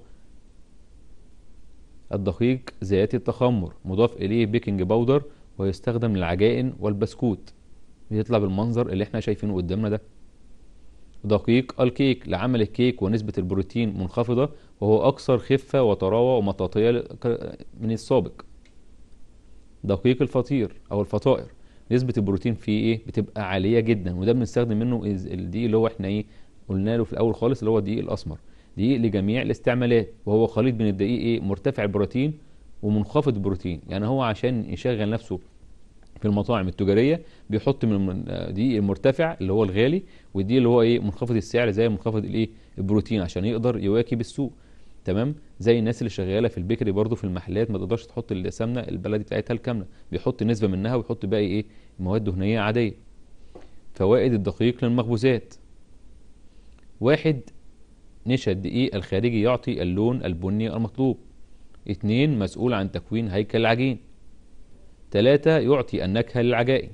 الدقيق ذات التخمر مضاف إليه بيكنج باودر ويستخدم للعجائن والبسكوت بيطلع بالمنظر اللي احنا شايفينه قدامنا ده دقيق الكيك لعمل الكيك ونسبة البروتين منخفضة وهو أكثر خفة وطراوة ومطاطية من السابق دقيق الفطير أو الفطائر نسبة البروتين فيه ايه بتبقى عالية جدا وده بنستخدم منه الدقيق اللي هو احنا ايه قلنا له في الأول خالص اللي هو الدقيق الأسمر دقيق لجميع الاستعمالات وهو خليط بين الدقيق ايه مرتفع البروتين ومنخفض البروتين يعني هو عشان يشغل نفسه في المطاعم التجاريه بيحط من دي المرتفع اللي هو الغالي ودي اللي هو ايه منخفض السعر زي منخفض الايه البروتين عشان يقدر يواكب السوق تمام زي الناس اللي شغاله في البيكري برضو في المحلات ما تقدرش تحط السمنه البلدي بتاعتها الكامله بيحط نسبه منها ويحط باقي ايه مواد دهنيه عاديه فوائد الدقيق للمخبوزات واحد نشا الدقيق الخارجي يعطي اللون البني المطلوب اتنين مسؤول عن تكوين هيكل العجين ثلاثة يعطي النكهة للعجائن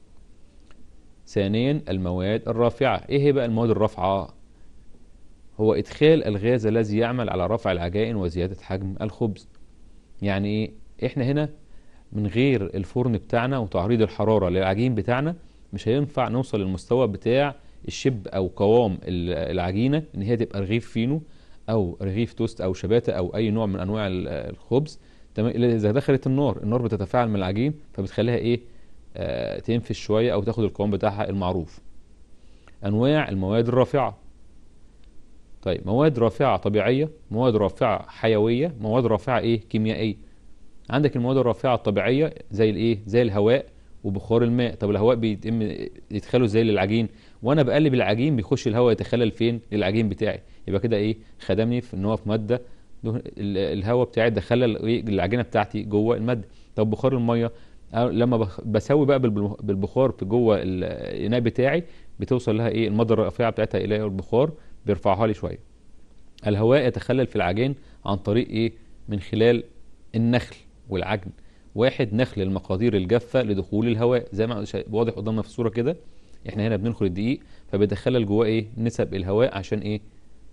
ثانيا المواد الرافعة ايه هي بقى المواد الرافعة هو ادخال الغاز الذي يعمل على رفع العجائن وزيادة حجم الخبز يعني ايه احنا هنا من غير الفرن بتاعنا وتعريض الحرارة للعجين بتاعنا مش هينفع نوصل للمستوى بتاع الشب او قوام العجينة ان هي تبقى رغيف فينو او رغيف توست او شباتة او اي نوع من انواع الخبز تمام اذا دخلت النار النار بتتفاعل مع العجين فبتخليها ايه آه تنفش شويه او تاخد القوام بتاعها المعروف انواع المواد الرافعه طيب مواد رافعه طبيعيه مواد رافعه حيويه مواد رافعه ايه كيميائيه عندك المواد الرافعه الطبيعيه زي الايه زي الهواء وبخار الماء طب الهواء بيتم يدخله ازاي للعجين وانا بقلب العجين بيخش الهواء يتخلل فين للعجين بتاعي يبقى كده ايه خدمني في ان هو في ماده الهواء بتاعي دخل العجينه بتاعتي جوه الماده طب بخار الميه لما بسوي بقى بالبخار في جوه الاناء بتاعي بتوصل لها ايه الماده الرفيعه بتاعتها الى البخار بيرفعها لي شويه الهواء يتخلل في العجين عن طريق ايه من خلال النخل والعجن واحد نخل المقادير الجافه لدخول الهواء زي ما واضح قدامنا في الصوره كده احنا هنا بننخل الدقيق فبيدخلل جواه ايه نسب الهواء عشان ايه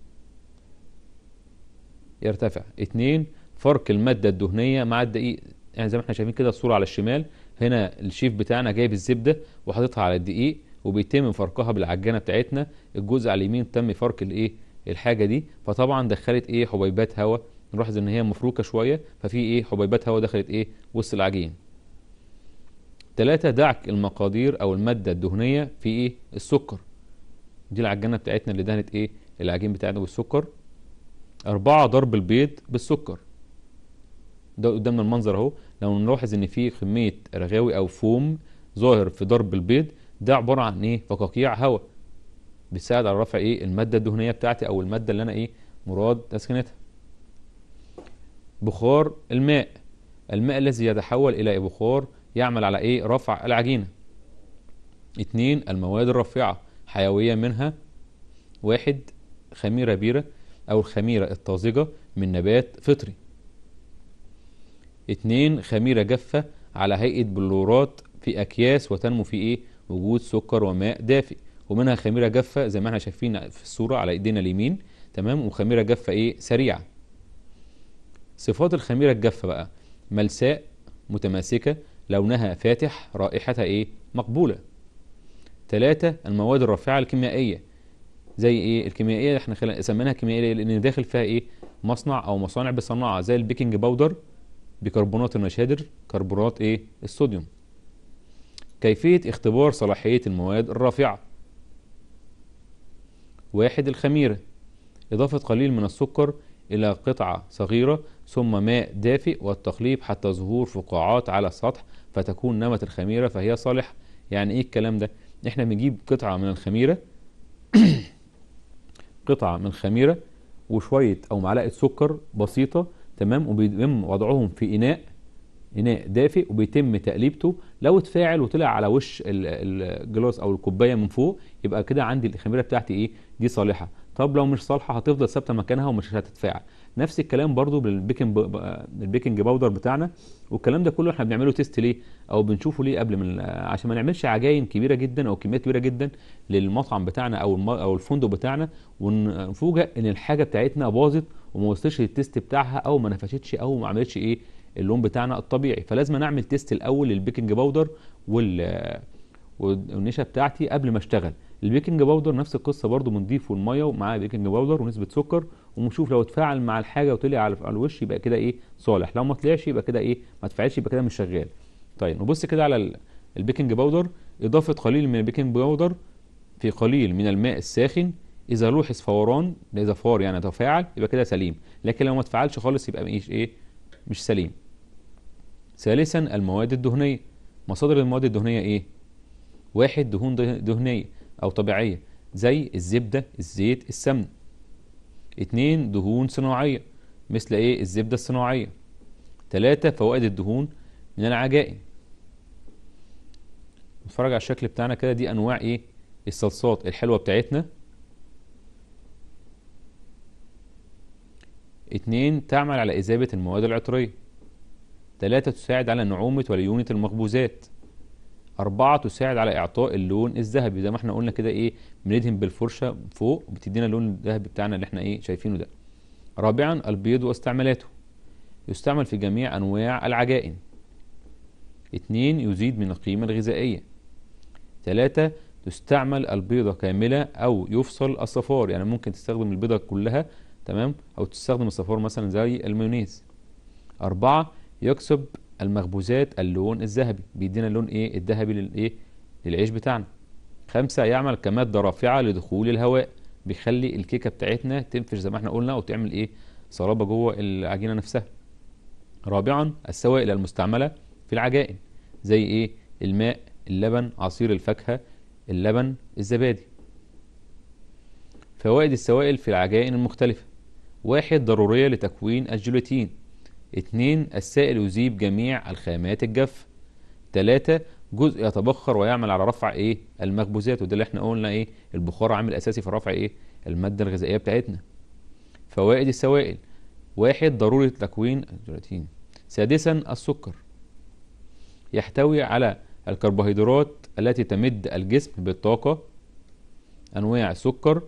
يرتفع اتنين فرق المادة الدهنية مع الدقيق يعني زي ما احنا شايفين كده الصورة على الشمال هنا الشيف بتاعنا جايب الزبدة وحاططها على الدقيق وبيتم فرقها بالعجانة بتاعتنا الجزء على اليمين تم فرق الايه الحاجة دي فطبعا دخلت ايه حبيبات هواء نلاحظ ان هي مفروكة شوية ففي ايه حبيبات هواء دخلت ايه وسط العجين ثلاثة دعك المقادير او المادة الدهنية في ايه السكر دي العجانة بتاعتنا اللي دهنت ايه العجين بتاعنا بالسكر أربعة ضرب البيض بالسكر ده قدامنا المنظر اهو لو نلاحظ ان في كمية رغاوي او فوم ظاهر في ضرب البيض ده عبارة عن ايه فقاقيع هواء بتساعد على رفع ايه المادة الدهنية بتاعتي او المادة اللي انا ايه مراد تسكينتها بخار الماء الماء الذي يتحول الى بخار يعمل على ايه رفع العجينة اتنين المواد الرافعة حيوية منها واحد خميرة بيرة أو الخميرة الطازجة من نبات فطري اتنين خميرة جافة على هيئة بلورات في أكياس وتنمو في إيه وجود سكر وماء دافئ ومنها خميرة جافة زي ما احنا شايفين في الصورة على ايدينا اليمين تمام وخميرة جافة ايه سريعة صفات الخميرة الجافة بقى ملساء متماسكة لونها فاتح رائحتها ايه مقبولة ثلاثة المواد الرافعة الكيميائية زي ايه الكيميائيه احنا خلال سميناها كيميائيه لان داخل فيها ايه مصنع او مصانع بصناعه زي البيكنج باودر بكربونات النشادر كربونات ايه الصوديوم كيفيه اختبار صلاحيه المواد الرافعه واحد الخميره اضافه قليل من السكر الى قطعه صغيره ثم ماء دافئ والتقليب حتى ظهور فقاعات على السطح فتكون نمت الخميره فهي صالحه يعني ايه الكلام ده احنا بنجيب قطعه من الخميره قطعة من خميرة وشوية أو معلقة سكر بسيطة تمام وبيتم وضعهم في إناء إناء دافئ وبيتم تقليبته لو اتفاعل وطلع على وش الجلاس أو الكوباية من فوق يبقى كده عندي الخميرة بتاعتي إيه دي صالحة طب لو مش صالحه هتفضل ثابته مكانها ومش هتتفاعل نفس الكلام برضو بالبيكنج البيكنج باودر بتاعنا والكلام ده كله احنا بنعمله تيست ليه او بنشوفه ليه قبل من عشان ما نعملش عجاين كبيره جدا او كميات كبيره جدا للمطعم بتاعنا او الم... او الفندق بتاعنا ونفوجئ ان الحاجه بتاعتنا باظت وما وصلش للتيست بتاعها او ما نفشتش او ما عملتش ايه اللون بتاعنا الطبيعي فلازم نعمل تيست الاول للبيكنج باودر وال والنشا بتاعتي قبل ما اشتغل البيكنج باودر نفس القصه برضو بنضيفه الميه مع بيكنج باودر ونسبه سكر ونشوف لو اتفاعل مع الحاجه وطلع على الوش يبقى كده ايه صالح لو ما طلعش يبقى كده ايه ما اتفاعلش يبقى كده مش شغال طيب نبص كده على البيكنج باودر اضافه قليل من البيكنج باودر في قليل من الماء الساخن اذا لوحظ فوران اذا فار يعني تفاعل يبقى كده سليم لكن لو ما اتفاعلش خالص يبقى مش ايه مش سليم ثالثا المواد الدهنيه مصادر المواد الدهنيه ايه واحد دهون دهنيه او طبيعيه زي الزبده الزيت السمن اتنين دهون صناعيه مثل ايه الزبده الصناعيه تلاتة فوائد الدهون من العجائن نتفرج على الشكل بتاعنا كده دي انواع ايه الصلصات الحلوه بتاعتنا اتنين تعمل على إذابة المواد العطرية تلاتة تساعد على نعومة وليونة المخبوزات أربعة تساعد على إعطاء اللون الذهبي زي ما احنا قلنا كده إيه بندهن بالفرشة فوق بتدينا اللون الذهبي بتاعنا اللي احنا إيه شايفينه ده رابعا البيض واستعمالاته يستعمل في جميع أنواع العجائن اتنين يزيد من القيمة الغذائية تلاتة تستعمل البيضة كاملة أو يفصل الصفار يعني ممكن تستخدم البيضة كلها تمام أو تستخدم الصفار مثلا زي المايونيز أربعة يكسب المخبوزات اللون الذهبي بيدينا اللون ايه الذهبي للايه للعيش بتاعنا خمسة يعمل كمادة رافعة لدخول الهواء بيخلي الكيكة بتاعتنا تنفش زي ما احنا قلنا وتعمل ايه صلابة جوه العجينة نفسها رابعا السوائل المستعملة في العجائن زي ايه الماء اللبن عصير الفاكهة اللبن الزبادي فوائد السوائل في العجائن المختلفة واحد ضرورية لتكوين الجيلاتين اتنين السائل يذيب جميع الخامات الجافة تلاتة جزء يتبخر ويعمل على رفع ايه المخبوزات وده اللي احنا قلنا ايه البخار عامل اساسي في رفع ايه المادة الغذائية بتاعتنا فوائد السوائل واحد ضرورة تكوين الجيلاتين سادسا السكر يحتوي على الكربوهيدرات التي تمد الجسم بالطاقة أنواع سكر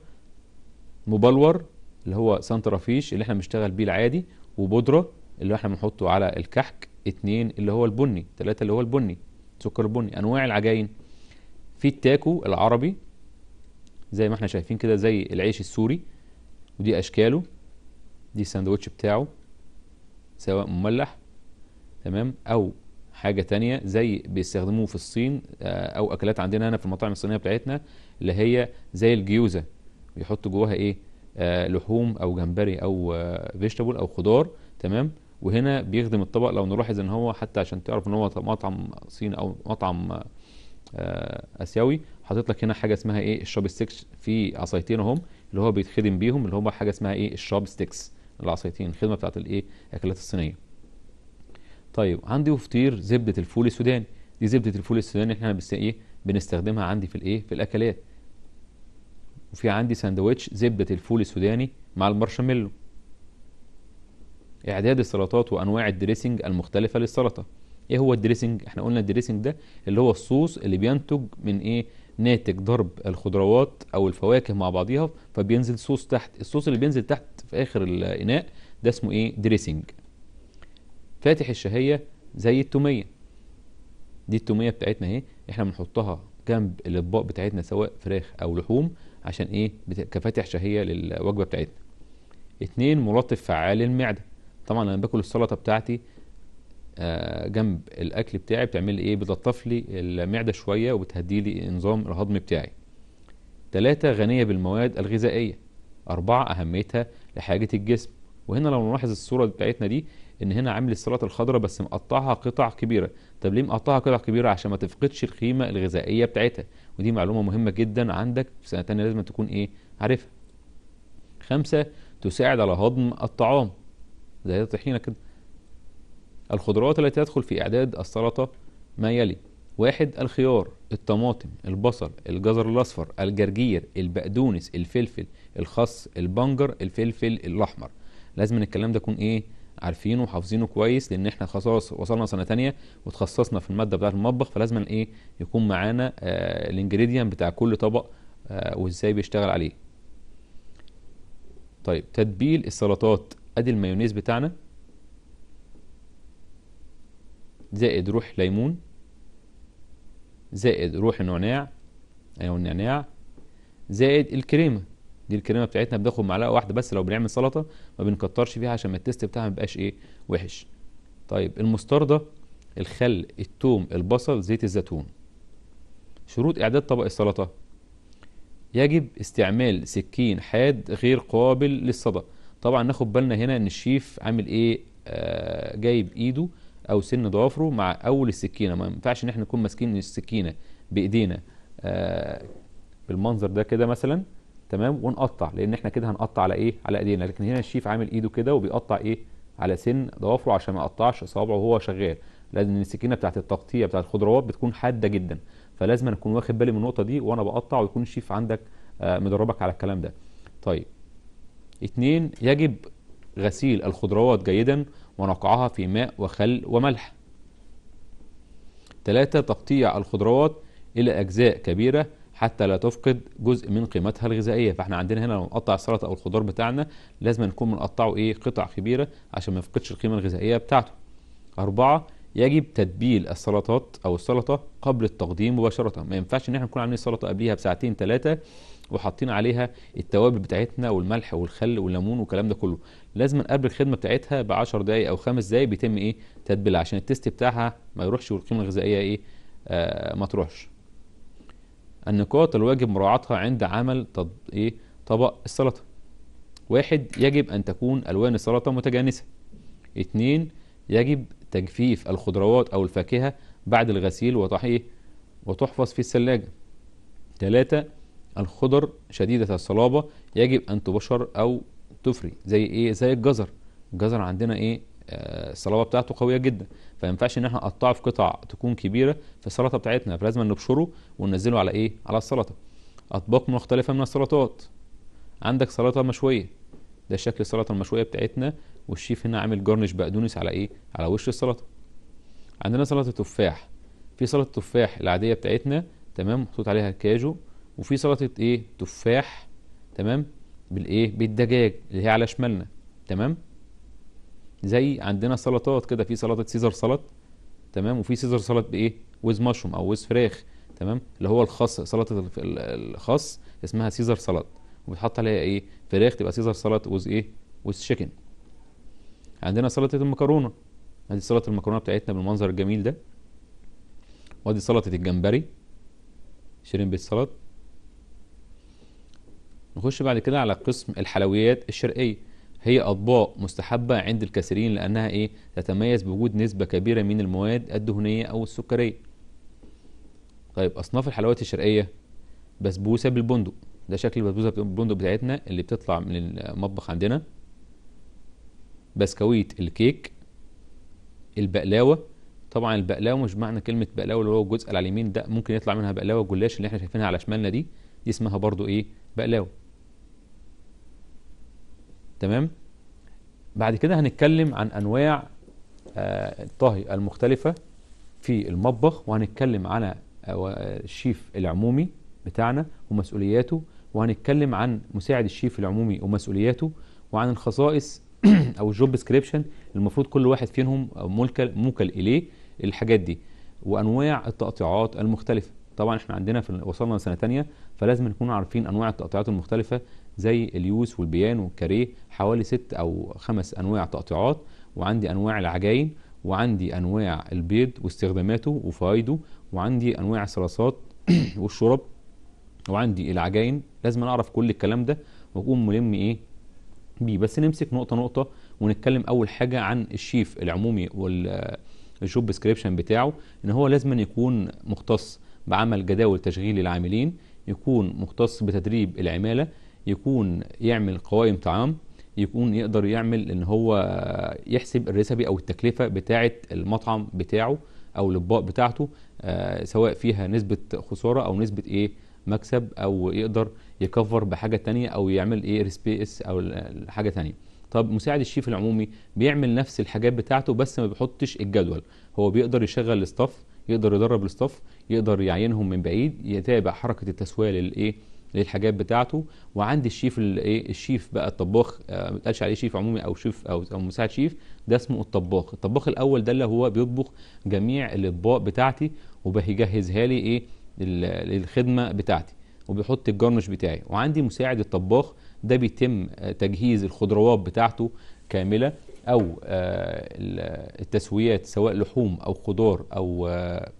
مبلور اللي هو سنترافيش اللي احنا بنشتغل بيه العادي وبودرة اللي احنا بنحطه على الكحك اتنين اللي هو البني تلاتة اللي هو البني سكر البني انواع العجاين في التاكو العربي زي ما احنا شايفين كده زي العيش السوري ودي اشكاله دي الساندوتش بتاعه سواء مملح تمام او حاجة تانية زي بيستخدموه في الصين او اكلات عندنا هنا في المطاعم الصينية بتاعتنا اللي هي زي الجيوزة بيحطوا جواها ايه آه لحوم او جمبري او آه فيجيتابل او خضار تمام وهنا بيخدم الطبق لو نلاحظ ان هو حتى عشان تعرف ان هو مطعم صيني او مطعم آه اسيوي حاطط لك هنا حاجه اسمها ايه الشوب ستيكس في عصايتين اهم اللي هو بيتخدم بيهم اللي هم حاجه اسمها ايه الشوب ستيكس العصايتين الخدمه بتاعت الايه الاكلات الصينيه طيب عندي فطير زبده الفول السوداني دي زبده الفول السوداني احنا بس ايه بنستخدمها عندي في الايه في الاكلات وفي عندي ساندوتش زبده الفول السوداني مع المارشميلو اعداد السلطات وانواع الدريسنج المختلفه للسلطه ايه هو الدريسنج احنا قلنا الدريسنج ده اللي هو الصوص اللي بينتج من ايه ناتج ضرب الخضروات او الفواكه مع بعضيها فبينزل صوص تحت الصوص اللي بينزل تحت في اخر الاناء ده اسمه ايه دريسنج فاتح الشهيه زي التوميه دي التوميه بتاعتنا اهي احنا بنحطها جنب الاطباق بتاعتنا سواء فراخ او لحوم عشان ايه كفاتح شهيه للوجبه بتاعتنا اتنين ملطف فعال للمعده طبعا لما باكل السلطه بتاعتي جنب الاكل بتاعي بتعمل لي ايه بتلطف لي المعده شويه وبتهدي لي نظام الهضم بتاعي ثلاثة غنية بالمواد الغذائية أربعة أهميتها لحاجة الجسم وهنا لو نلاحظ الصورة بتاعتنا دي إن هنا عامل السلطة الخضراء بس مقطعها قطع كبيرة طب ليه مقطعها قطع كبيرة عشان ما تفقدش القيمة الغذائية بتاعتها ودي معلومة مهمة جدا عندك في سنة تانية لازم تكون إيه عارفها خمسة تساعد على هضم الطعام زي الطحينة كده الخضروات التي تدخل في إعداد السلطة ما يلي واحد الخيار الطماطم البصل الجزر الاصفر الجرجير البقدونس الفلفل الخس البنجر الفلفل الاحمر لازم الكلام ده يكون ايه عارفينه وحافظينه كويس لان احنا خلاص وصلنا سنه تانية وتخصصنا في الماده بتاعه المطبخ فلازم ايه يكون معانا آه الانجريدينت بتاع كل طبق آه وازاي بيشتغل عليه طيب تتبيل السلطات ادي المايونيز بتاعنا زائد روح ليمون زائد روح النعناع او النعناع زائد الكريمه دي الكريمه بتاعتنا بناخد معلقه واحده بس لو بنعمل سلطه ما بنكترش فيها عشان ما التست بتاعها ما يبقاش ايه وحش طيب المستردة الخل الثوم البصل زيت الزيتون شروط اعداد طبق السلطه يجب استعمال سكين حاد غير قابل للصدى طبعا ناخد بالنا هنا ان الشيف عامل ايه آه جايب ايده او سن ضوافره مع اول السكينه ما ينفعش ان احنا نكون ماسكين السكينه بايدينا آه بالمنظر ده كده مثلا تمام ونقطع لان احنا كده هنقطع على ايه على ايدينا لكن هنا الشيف عامل ايده كده وبيقطع ايه على سن ضوافره عشان ما يقطعش صوابعه وهو شغال لان السكينه بتاعت التقطيع بتاعت الخضروات بتكون حاده جدا فلازم اكون واخد بالي من النقطه دي وانا بقطع ويكون الشيف عندك آه مدربك على الكلام ده طيب اتنين يجب غسيل الخضروات جيدا ونقعها في ماء وخل وملح ثلاثة تقطيع الخضروات إلى أجزاء كبيرة حتى لا تفقد جزء من قيمتها الغذائية فاحنا عندنا هنا لما نقطع السلطة أو الخضار بتاعنا لازم نكون بنقطعه إيه قطع كبيرة عشان ما يفقدش القيمة الغذائية بتاعته أربعة يجب تتبيل السلطات أو السلطة قبل التقديم مباشرة ما ينفعش إن احنا نكون عاملين السلطة قبليها بساعتين ثلاثة وحاطين عليها التوابل بتاعتنا والملح والخل والليمون والكلام ده كله لازم قبل الخدمه بتاعتها ب 10 دقائق او 5 دقائق بيتم ايه تتبيلها عشان التست بتاعها ما يروحش والقيمه الغذائيه ايه آه ما تروحش النقاط الواجب مراعاتها عند عمل طب ايه طبق السلطه واحد يجب ان تكون الوان السلطه متجانسه اتنين يجب تجفيف الخضروات او الفاكهه بعد الغسيل وتحيه وتحفظ في الثلاجه ثلاثة الخضر شديدة الصلابة يجب أن تبشر أو تفري زي إيه زي الجزر الجزر عندنا إيه آه الصلابة بتاعته قوية جدا فما ينفعش إن احنا نقطعه في قطع تكون كبيرة في السلطة بتاعتنا فلازم نبشره وننزله على إيه على السلطة أطباق مختلفة من السلطات عندك سلطة مشوية ده شكل السلطة المشوية بتاعتنا والشيف هنا عامل جرنش بقدونس على إيه على وش السلطة عندنا سلطة تفاح في سلطة تفاح العادية بتاعتنا تمام محطوط عليها كاجو وفي سلطه ايه تفاح تمام بالايه بالدجاج اللي هي على شمالنا تمام زي عندنا سلطات كده في سلطه سيزر سلط تمام وفي سيزر سلط بايه ويز مشروم او ويز فراخ تمام اللي هو الخس سلطه الخس اسمها سيزر سلط وبتحط عليها ايه فراخ تبقى سيزر سلط ويز ايه ويز شيكن عندنا سلطه المكرونه ادي سلطه المكرونه بتاعتنا بالمنظر الجميل ده وادي سلطه الجمبري شيرين بالسلط نخش بعد كده على قسم الحلويات الشرقية هي أطباق مستحبة عند الكثيرين لأنها إيه تتميز بوجود نسبة كبيرة من المواد الدهنية أو السكرية طيب أصناف الحلويات الشرقية بسبوسة بالبندق ده شكل البسبوسة بالبندق بتاعتنا اللي بتطلع من المطبخ عندنا بسكويت الكيك البقلاوة طبعا البقلاوة مش معنى كلمة بقلاوة اللي هو الجزء اللي على اليمين ده ممكن يطلع منها بقلاوة جلاش اللي احنا شايفينها على شمالنا دي دي اسمها برضو ايه بقلاوة تمام بعد كده هنتكلم عن انواع آه الطهي المختلفة في المطبخ وهنتكلم على الشيف العمومي بتاعنا ومسؤولياته وهنتكلم عن مساعد الشيف العمومي ومسؤولياته وعن الخصائص او الجوب ديسكريبشن المفروض كل واحد فيهم موكل موكل اليه الحاجات دي وانواع التقطيعات المختلفه طبعا احنا عندنا في وصلنا لسنه ثانيه فلازم نكون عارفين انواع التقطيعات المختلفه زي اليوس والبيان والكاريه حوالي ست او خمس انواع تقطيعات وعندي انواع العجاين وعندي انواع البيض واستخداماته وفوائده وعندي انواع الصلصات والشرب وعندي العجاين لازم اعرف كل الكلام ده واكون ملم ايه بيه بس نمسك نقطه نقطه ونتكلم اول حاجه عن الشيف العمومي والجوب ديسكريبشن بتاعه ان هو لازم يكون مختص بعمل جداول تشغيل العاملين يكون مختص بتدريب العماله يكون يعمل قوائم طعام يكون يقدر يعمل ان هو يحسب الريسبي او التكلفه بتاعه المطعم بتاعه او الاطباق بتاعته آه سواء فيها نسبه خساره او نسبه ايه مكسب او يقدر يكفر بحاجه تانية او يعمل ايه ريسبيس او ال- حاجه تانية طب مساعد الشيف العمومي بيعمل نفس الحاجات بتاعته بس ما بيحطش الجدول هو بيقدر يشغل الاستاف يقدر يدرب الاستاف يقدر يعينهم من بعيد يتابع حركه التسويه للايه للحاجات بتاعته وعندي الشيف الايه الشيف بقى الطباخ آه، ما بيتقالش عليه شيف عمومي او شيف او او مساعد شيف ده اسمه الطباخ الطباخ الاول ده اللي هو بيطبخ جميع الاطباق بتاعتي وبيجهزها لي ايه لل- للخدمه بتاعتي وبيحط الجرنش بتاعي وعندي مساعد الطباخ ده بيتم آه، تجهيز الخضروات بتاعته كامله او آه، ال- التسويات سواء لحوم او خضار او آه،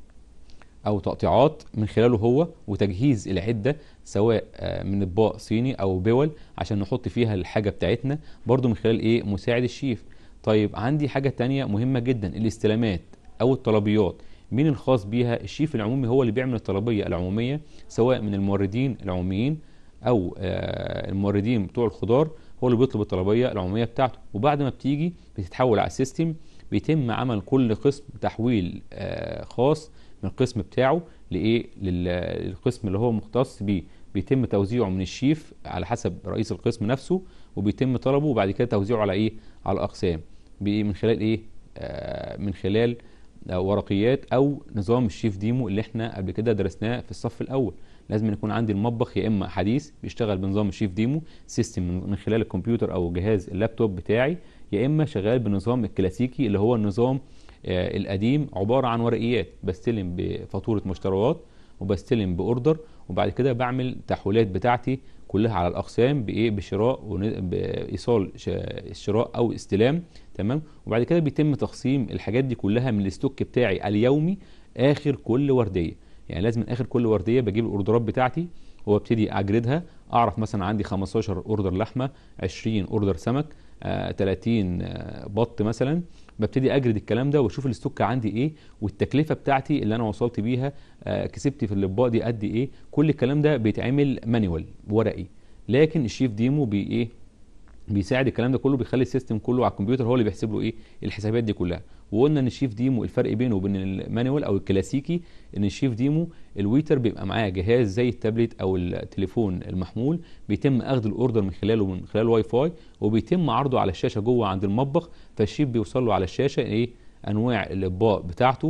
او تقطيعات من خلاله هو وتجهيز العده سواء آه، من اطباق صيني او بول عشان نحط فيها الحاجه بتاعتنا برضو من خلال ايه مساعد الشيف طيب عندي حاجه تانية مهمه جدا الاستلامات او الطلبيات مين الخاص بيها الشيف العمومي هو اللي بيعمل الطلبيه العموميه سواء من الموردين العموميين او آه، الموردين بتوع الخضار هو اللي بيطلب الطلبيه العموميه بتاعته وبعد ما بتيجي بتتحول على السيستم بيتم عمل كل قسم تحويل آه، خاص من القسم بتاعه لايه لل- للقسم اللي هو مختص بيه بيتم توزيعه من الشيف على حسب رئيس القسم نفسه وبيتم طلبه وبعد كده توزيعه على ايه على الاقسام بإيه؟ من خلال ايه آه من خلال آه، ورقيات او نظام الشيف ديمو اللي احنا قبل كده درسناه في الصف الاول لازم يكون عندي المطبخ يا اما حديث بيشتغل بنظام الشيف ديمو سيستم من من خلال الكمبيوتر او جهاز اللابتوب بتاعي يا اما شغال بنظام الكلاسيكي اللي هو النظام آه، القديم عباره عن ورقيات بستلم بفاتوره مشتريات وبستلم باوردر وبعد كده بعمل تحويلات بتاعتي كلها على الاقسام بايه بشراء ون- بايصال ش- شراء او استلام تمام وبعد كده بيتم تقسيم الحاجات دي كلها من الاستوك بتاعي اليومي اخر كل ورديه يعني لازم من اخر كل ورديه بجيب الاوردرات بتاعتي وابتدي اجردها اعرف مثلا عندي 15 اوردر لحمه 20 اوردر سمك آه 30 آه بط مثلا ببتدي اجرد الكلام ده واشوف الاستوك عندي ايه والتكلفه بتاعتي اللي انا وصلت بيها آه كسبت في الاطباق دي قد ايه كل الكلام ده بيتعمل مانيوال ورقي لكن الشيف ديمو بي ايه بيساعد الكلام ده كله بيخلي السيستم كله على الكمبيوتر هو اللي بيحسب له ايه الحسابات دي كلها وقلنا ان الشيف ديمو الفرق بينه وبين المانيوال او الكلاسيكي ان الشيف ديمو الويتر بيبقى معاه جهاز زي التابلت او التليفون المحمول بيتم اخذ الاوردر من خلاله من خلال واي فاي وبيتم عرضه على الشاشه جوه عند المطبخ فالشيف بيوصل له على الشاشه ايه انواع الاطباق بتاعته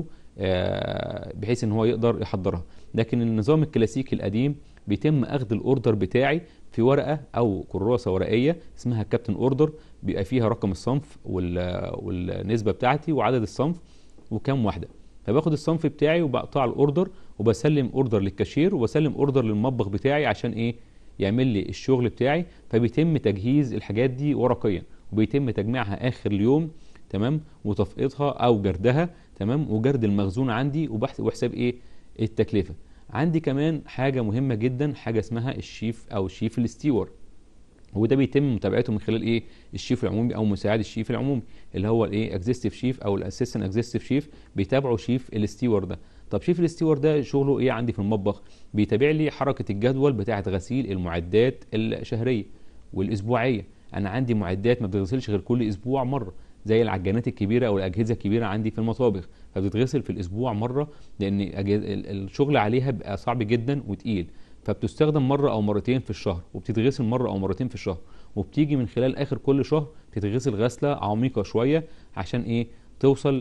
آه، بحيث ان هو يقدر يحضرها لكن النظام الكلاسيكي القديم بيتم اخذ الاوردر بتاعي في ورقه او كراسه ورقيه اسمها كابتن اوردر بيبقى فيها رقم الصنف وال- والنسبه بتاعتي وعدد الصنف وكام واحده فباخد الصنف بتاعي وبقطع الاوردر وبسلم اوردر للكاشير وبسلم اوردر للمطبخ بتاعي عشان ايه يعمل لي الشغل بتاعي فبيتم تجهيز الحاجات دي ورقيا وبيتم تجميعها اخر اليوم تمام وتفقيتها او جردها تمام وجرد المخزون عندي وبحث وحساب ايه التكلفه عندي كمان حاجه مهمه جدا حاجه اسمها الشيف او الشيف الستيور وده بيتم متابعته من خلال ايه الشيف العمومي او مساعد الشيف العمومي اللي هو الايه اكزيستيف شيف او الاسيستنت اكزيستيف شيف بيتابعوا شيف الستيور ده طب شيف الستيور ده شغله ايه عندي في المطبخ بيتابع لي حركه الجدول بتاعه غسيل المعدات الشهريه والاسبوعيه انا عندي معدات ما بتتغسلش غير كل اسبوع مره زي العجانات الكبيره او الاجهزه الكبيره عندي في المطابخ فبتتغسل في الاسبوع مره لان أجهزة- ال- الشغل عليها بقى صعب جدا وتقيل فبتستخدم مره او مرتين في الشهر وبتتغسل مره او مرتين في الشهر وبتيجي من خلال اخر كل شهر تتغسل غسله عميقه شويه عشان ايه توصل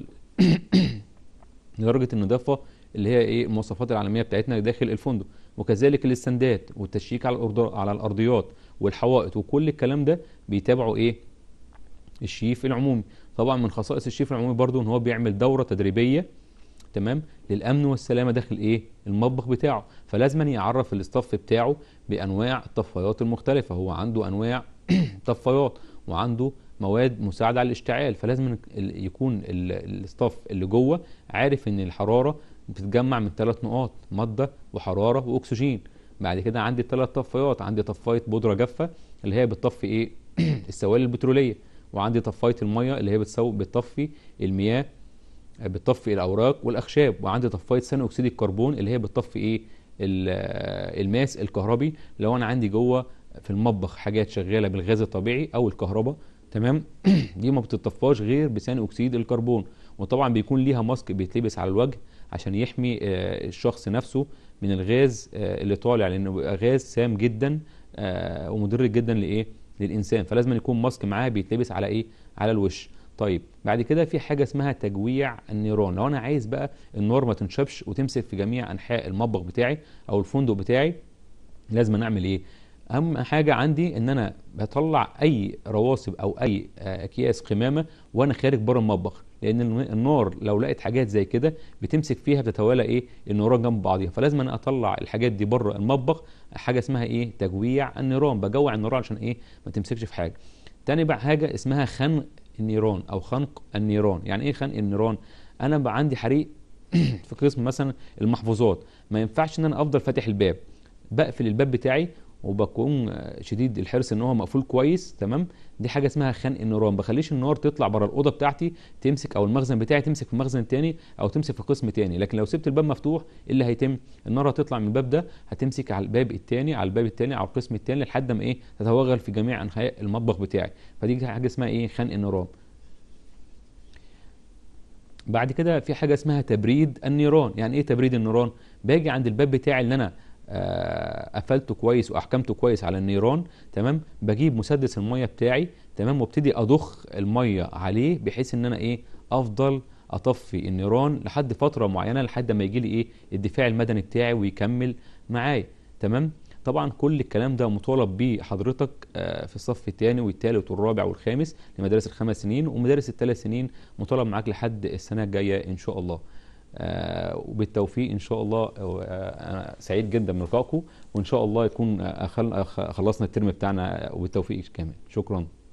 لدرجه النظافه اللي هي ايه المواصفات العالميه بتاعتنا داخل الفندق وكذلك الاستندات والتشيك على الأرض- على الارضيات والحوائط وكل الكلام ده بيتابعوا ايه الشيف العمومي طبعا من خصائص الشيف العمومي برضو ان هو بيعمل دوره تدريبيه تمام للامن والسلامه داخل ايه المطبخ بتاعه فلازم يعرف الاستاف بتاعه بانواع الطفايات المختلفه هو عنده انواع طفايات وعنده مواد مساعده على الاشتعال فلازم ال- يكون ال- الاستاف اللي جوه عارف ان الحراره بتتجمع من ثلاث نقاط ماده وحراره واكسجين بعد كده عندي ثلاث طفايات عندي طفايه بودره جافه اللي هي بتطفي ايه السوائل البتروليه وعندي طفايه الميه اللي هي بتسو بتطفي المياه بتطفي الاوراق والاخشاب وعندي طفايه ثاني اكسيد الكربون اللي هي بتطفي ايه ال- الماس الكهربي لو انا عندي جوه في المطبخ حاجات شغاله بالغاز الطبيعي او الكهرباء تمام دي ما بتطفاش غير بثاني اكسيد الكربون وطبعا بيكون ليها ماسك بيتلبس على الوجه عشان يحمي آه، الشخص نفسه من الغاز آه، اللي طالع لانه بيبقى غاز سام جدا آه، ومضر جدا لايه للانسان فلازم يكون ماسك معاه بيتلبس على ايه على الوش طيب بعد كده في حاجه اسمها تجويع النيران لو انا عايز بقى النار ما تنشبش وتمسك في جميع انحاء المطبخ بتاعي او الفندق بتاعي لازم اعمل ايه اهم حاجه عندي ان انا بطلع اي رواسب او اي آه، اكياس قمامه وانا خارج بره المطبخ لان الن- النار لو لقت حاجات زي كده بتمسك فيها بتتوالى ايه النيران جنب بعضيها فلازم انا اطلع الحاجات دي بره المطبخ حاجه اسمها ايه تجويع النيران بجوع النيران عشان ايه ما تمسكش في حاجه تاني بقى حاجه اسمها خنق النيران او خنق النيران يعني ايه خنق النيران انا بقى عندي حريق في قسم مثلا المحفوظات ما ينفعش ان انا افضل فاتح الباب بقفل الباب بتاعي وبكون آه، شديد الحرص ان هو مقفول كويس تمام دي حاجه اسمها خنق النيران بخليش النار تطلع بره الاوضه بتاعتي تمسك او المخزن بتاعي تمسك في المخزن تاني او تمسك في قسم تاني لكن لو سبت الباب مفتوح ايه اللي هيتم النار هتطلع من الباب ده هتمسك على الباب التاني على الباب التاني على القسم التاني لحد ما ايه تتوغل في جميع انحاء المطبخ بتاعي فدي حاجه اسمها ايه خنق النيران بعد كده في حاجه اسمها تبريد النيران يعني ايه تبريد النيران باجي عند الباب بتاعي اللي انا آه، قفلته كويس واحكمته كويس على النيران تمام بجيب مسدس الميه بتاعي تمام وابتدي اضخ الميه عليه بحيث ان انا ايه افضل اطفي النيران لحد فتره معينه لحد ما يجي لي ايه الدفاع المدني بتاعي ويكمل معايا تمام طبعا كل الكلام ده مطالب بيه حضرتك آه، في الصف الثاني والثالث والرابع والخامس لمدارس الخمس سنين ومدارس الثلاث سنين مطالب معاك لحد السنه الجايه ان شاء الله آه، وبالتوفيق ان شاء الله آه، انا سعيد جدا من لقائكم وان شاء الله يكون آه، خل- آه، خلصنا الترم بتاعنا وبالتوفيق كامل شكرا